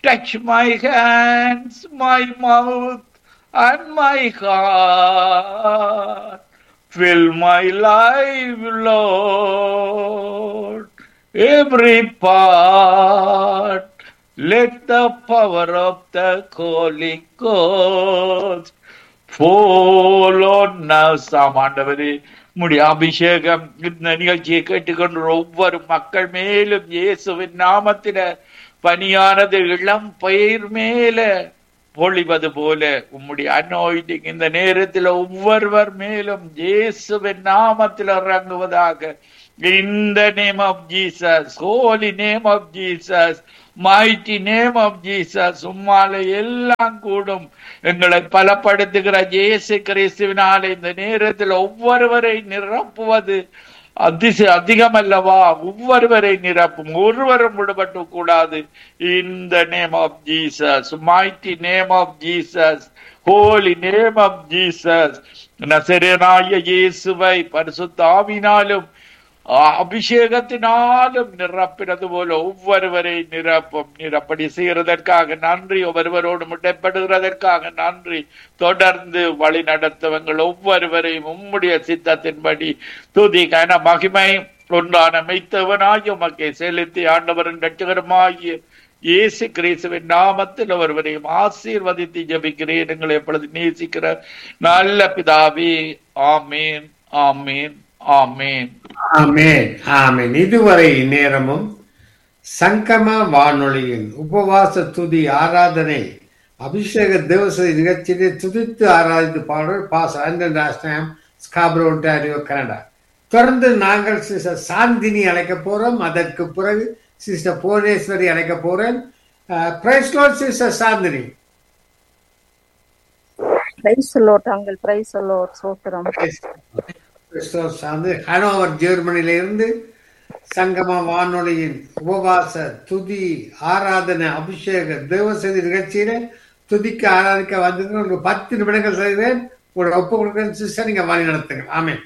touch my hands, my mouth, and my heart. Fill my life, Lord, every part. Let the power of the Holy Ghost fall on us. ஆமாண்டவரே முடி அபிஷேகம் இந்த நிகழ்ச்சியை கேட்டுக்கொண்டு ஒவ்வொரு மக்கள் மேலும் இயேசுவின் நாமத்தில பனியானது இளம் பயிர் மேல பொழிவது போல உம்முடைய அனோயிட்டிங் இந்த நேரத்தில் ஒவ்வொருவர் மேலும் இயேசுவின் நாமத்தில் இறங்குவதாக இந்த name of Jesus holy name of Jesus mighty name of Jesus உம்மால எல்லாம் கூடும் எங்களை பலப்படுத்துகிற இயேசு கிறிஸ்துவினால இந்த நேரத்தில் ஒவ்வொருவரை நிரப்புவது அதிச அதிகமல்லவா ஒவ்வொருவரை நிரப்பும் ஒருவரும் விடுபட்டு கூடாது இந்த name of Jesus mighty name of Jesus holy name of Jesus நசரனாய இயேசுவை பரிசுத்தாவினாலும் அபிஷேகத்தினாலும் நிரப்பினது போல ஒவ்வொருவரை நிரப்பும் நிரப்படி செய்கிறதற்காக நன்றி ஒவ்வொருவரோடு முட்டைப்படுகிறதற்காக நன்றி தொடர்ந்து வழி நடத்தவங்கள் ஒவ்வொருவரையும் உம்முடைய சித்தத்தின்படி துதி கன மகிமை ஒன்றான மெய்த்தவனாகி உமக்கை செலுத்தி ஆண்டவரின் ரட்சகரமாகிய இயேசு கிறிஸ்துவின் நாமத்தில் ஒருவரையும் ஆசீர்வதித்து ஜபிக்கிறேன் எங்களை எப்பொழுது நேசிக்கிற நல்ல பிதாவே ஆமேன் ஆமேன் ஆமேன் ஆமேன் ஆமேன் இதுவரை நேரமும் சங்கம வானொலியின் உபவாச துதி ஆராதனை அபிஷேக தேவசதி நிகழ்ச்சியிலே துதித்து ஆராதித்து பாடல் பாஸ் ஆண்டன் ராஷ்டிரம் ஸ்காப்ரோ ஒன்டாரியோ கனடா தொடர்ந்து நாங்கள் சிஸ்டர் சாந்தினி அழைக்க போறோம் அதற்கு பிறகு சிஸ்டர் புவனேஸ்வரி அழைக்க போறேன் praise Lord sister Chandini praise Lord uncle praise Lord சோத்திரம் கிறிஸ்தவ சார்ந்து ஹனோவர் ஜெர்மனியில இருந்து சங்கம வானொலியின் உபவாச துதி ஆராதனை அபிஷேக தேவசதி நிகழ்ச்சியில துதிக்க ஆராதிக்க வந்து ஒரு பத்து நிமிடங்கள் செய்வேன் ஒரு ஒப்பு கொடுக்கிறேன் சிஸ்டர் நீங்க வழி நடத்துங்க ஆமே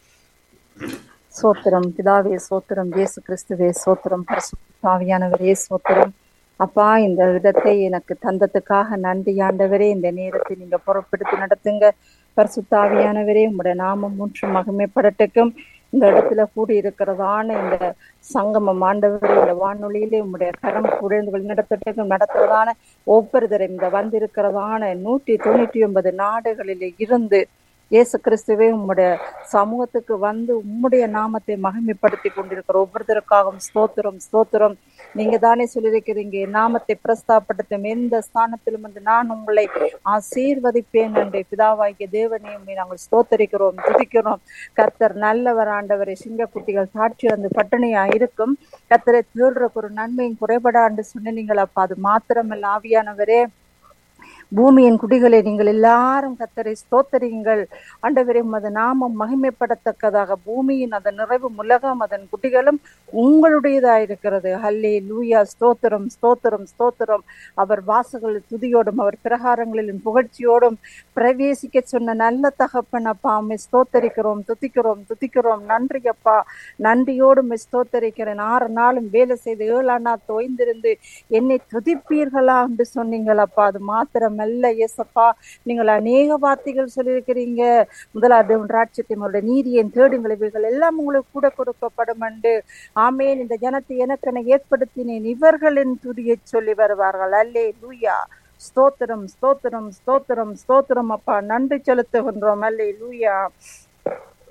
சோத்திரம் பிதாவே சோத்திரம் இயேசு கிறிஸ்துவே சோத்திரம் பரிசுத்தாவியானவரே சோத்திரம் அப்பா இந்த விதத்தை எனக்கு தந்ததுக்காக நன்றி ஆண்டவரே இந்த நேரத்தை நீங்க பொறுப்பெடுத்து நடத்துங்க பரிசுத்தாவியானவரே உங்களுடைய நாமம் மூன்று மகிமைப்படட்டுக்கும் இந்த இடத்துல கூடி இருக்கிறதான இந்த சங்கமம் ஆண்டவரே இந்த வானொலியிலே உங்களுடைய கரம் குழந்தைகள் நடத்தட்டுக்கும் நடத்துறதான ஒவ்வொருத்தரும் இந்த வந்திருக்கிறதான நூற்றி தொண்ணூற்றி ஒன்பது நாடுகளில் இருந்து இயேசு கிறிஸ்துவே உம்முடைய சமூகத்துக்கு வந்து உம்முடைய நாமத்தை மகிமைப்படுத்தி கொண்டிருக்கிற ஒவ்வொருத்தருக்காகவும் ஸ்தோத்திரம் ஸ்தோத்திரம் நீங்க தானே சொல்லியிருக்கிறீங்க என் நாமத்தை பிரஸ்தாப்படுத்தும் எந்த ஸ்தானத்திலும் வந்து நான் உங்களை ஆசீர்வதிப்பேன் என்று பிதாவாகிய தேவனே உண்மை நாங்கள் ஸ்தோத்தரிக்கிறோம் துதிக்கிறோம் கர்த்தர் நல்லவர் ஆண்டவரை சிங்கக்குட்டிகள் சாட்சி வந்து பட்டினியா இருக்கும் கர்த்தரை தேடுறக்கு ஒரு நன்மையும் குறைபடாண்டு சொன்னீங்கள் அப்பா அது மாத்திரமல்ல ஆவியானவரே பூமியின் குடிகளை நீங்கள் எல்லாரும் கத்தரை ஸ்தோத்தரியுங்கள் ஆண்டவரே உமது நாமம் மகிமைப்படத்தக்கதாக பூமியின் அதன் நிறைவு உலகம் அதன் குட்டிகளும் உங்களுடையதாயிருக்கிறது ஹல்லே லூயா ஸ்தோத்திரம் ஸ்தோத்திரம் ஸ்தோத்திரம் அவர் வாசகள் துதியோடும் அவர் பிரகாரங்களிலும் புகழ்ச்சியோடும் பிரவேசிக்க சொன்ன நல்ல தகப்பன் அப்பா உம்மை ஸ்தோத்தரிக்கிறோம் துதிக்கிறோம் துதிக்கிறோம் நன்றி அப்பா நன்றியோடும் ஸ்தோத்தரிக்கிறேன் ஆறு நாளும் வேலை செய்து ஏழாம் நாள் தோய்ந்திருந்து என்னை துதிப்பீர்களா என்று சொன்னீங்களப்பா அது மாத்திரமல்ல ஏசப்பா நீங்கள் அநேக வார்த்தைகள் சொல்லியிருக்கிறீங்க முதலாவது ராட்சியத்தை உங்களுடைய நீதியின் தேடுங்கள் இவைகள் எல்லாம் உங்களுக்கு கூட கொடுக்கப்படும் என்று ஆமேன் இந்த ஜனத்தை எனக்கென ஏற்படுத்தினேன் இவர்களின் துதியை சொல்லி வருவார்கள் அல்லே லூயா ஸ்தோத்திரம் ஸ்தோத்திரம் ஸ்தோத்திரம் ஸ்தோத்திரம் அப்பா நன்றி செலுத்துகின்றோம் அல்லே லூயா